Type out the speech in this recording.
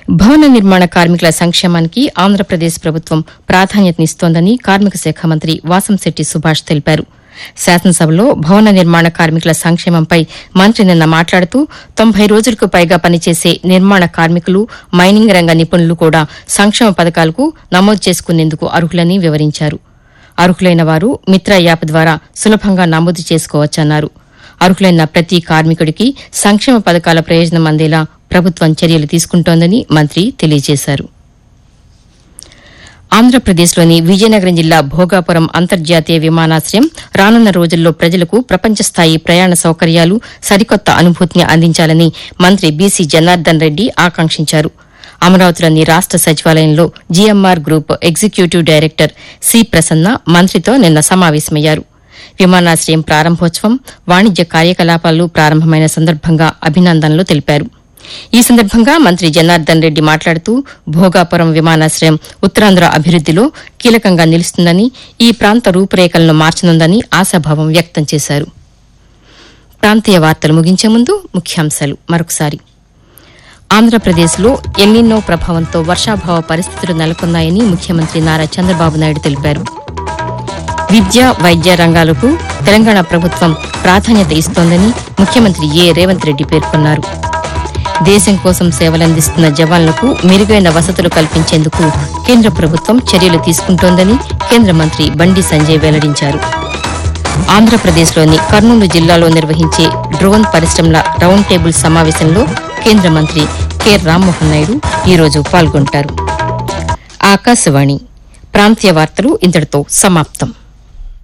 భవన నిర్మాణ కార్మికుల సంక్షేమానికి ఆంధ్రప్రదేశ్ ప్రభుత్వం ప్రాధాన్యతనిస్తోందని కార్మిక శాఖ మంత్రి వాసంశెట్టి సుభాష్ తెలిపారు శాసనసభలో భవన నిర్మాణ కార్మికుల సంక్షేమంపై మంత్రి నిన్న మాట్లాడుతూ తొంభై రోజులకు పైగా పనిచేసే నిర్మాణ కార్మికులు మైనింగ్ రంగ నిపుణులు కూడా సంక్షేమ పథకాలకు నమోదు చేసుకునేందుకు అర్హులని వివరించారు అర్హులైన వారు మిత్ర యాప్ ద్వారా సులభంగా నమోదు చేసుకోవచ్చన్నారు అర్హులైన ప్రతి కార్మికుడికి సంక్షేమ పథకాల ప్రయోజనం అందేలా ప్రభుత్వం చర్యలు తీసుకుంటోందని మంత్రి తెలియజేశారు ఆంధ్రప్రదేశ్లోని విజయనగరం జిల్లా భోగాపురం అంతర్జాతీయ విమానాశ్రయం రానున్న రోజుల్లో ప్రజలకు ప్రపంచస్థాయి ప్రయాణ సౌకర్యాలు సరికొత్త అనుభూతిని అందించాలని మంత్రి బీసీ జనార్దన్ రెడ్డి ఆకాంక్షించారు అమరావతిలోని రాష్ట సచివాలయంలో GMR group executive director C Prasanna మంత్రితో నిన్న సమావేశమయ్యారు విమానాశ్రయం ప్రారంభోత్సవం వాణిజ్య కార్యకలాపాలు ప్రారంభమైన సందర్భంగా అభినందనలు తెలిపారు ఈ సందర్భంగా మంత్రి జనార్దన్ రెడ్డి మాట్లాడుతూ భోగాపురం విమానాశ్రయం ఉత్తరాంధ్ర అభివృద్దిలో కీలకంగా నిలుస్తుందని ఈ ప్రాంత రూపురేఖలను మార్చనుందని ఆశాభావం వ్యక్తం చేశారు ప్రాంతీయ వార్తలు ముగించే ముందు ముఖ్యాంశాలు మరొకసారి ఆంధ్రప్రదేశ్లో ఎల్నిన్నో ప్రభావంతో వర్షాభావ పరిస్థితులు నెలకొన్నాయని ముఖ్యమంత్రి నారా చంద్రబాబు నాయుడు తెలిపారు విద్య వైద్య రంగాలకు తెలంగాణ ప్రభుత్వం ప్రాధాన్యత ఇస్తోందని ముఖ్యమంత్రి ఏ రేవంత్ రెడ్డి పేర్కొన్నారు దేశం కోసం సేవలందిస్తున్న జవాన్లకు మెరుగైన వసతులు కల్పించేందుకు కేంద్ర ప్రభుత్వం చర్యలు తీసుకుంటోందని కేంద్ర మంత్రి బండి సంజయ్ వెల్లడించారు ఆంధ్రప్రదేశ్లోని కర్నూలు జిల్లాలో నిర్వహించే డ్రోన్ పరిశ్రమల రౌండ్ టేబుల్ సమావేశంలో కేంద్ర మంత్రి కె రామ్మోహన్ నాయుడు ఈరోజు పాల్గొంటారు ఆకాశవాణి ప్రాంతీయ వార్తలు ఇంతటితో సమాప్తం